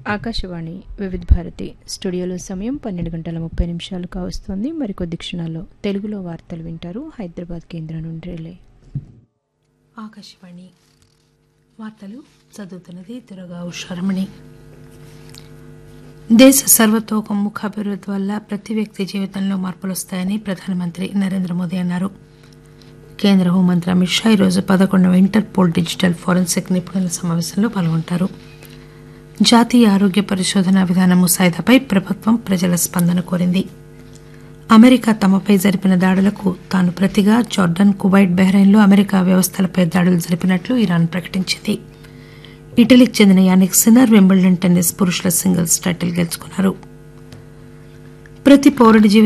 ఆకాశవాణి వివిధ భారతి స్టూడియోలో సమయం పన్నెండు గంటల ముప్పై నిమిషాలు కావస్తోంది మరికొద్ది క్షణాల్లో తెలుగులో వార్తలు వింటారు హైదరాబాద్ కేంద్రం నుండి రిలే ఆకాశవాణి వార్తలు చదువుతున్నది దురగా ఉషారమణి దేశ సర్వతోముఖాభివృద్ధి వల్ల ప్రతి వ్యక్తి జీవితంలో మార్పులు వస్తాయని ప్రధానమంత్రి నరేంద్ర మోదీ అన్నారు కేంద్ర హోంమంత్రి అమిత్ షా ఈరోజు పదకొండవ ఇంటర్పోల్ డిజిటల్ ఫోరెన్సిక్ నిపుణుల సమావేశంలో పాల్గొంటారు జాతీయ ఆరోగ్య పరిశోధన విధాన ముసాయిదాపై ప్రభుత్వం ప్రజల స్పందన కోరింది అమెరికా తమపై జరిపిన దాడులకు తాను ప్రతిగా జార్డన్ కువైట్ బహ్రెయిన్లో అమెరికా వ్యవస్థలపై దాడులు జరిపినట్లు ఇరాన్ ప్రకటించింది ఇటలీకి చెందిన యానిక్ సిన్నర్ వింబుల్డన్ టెన్నిస్ పురుషుల సింగిల్స్ టైటిల్ గెలుచుకున్నారు ప్రతి పౌరుడి జీవితం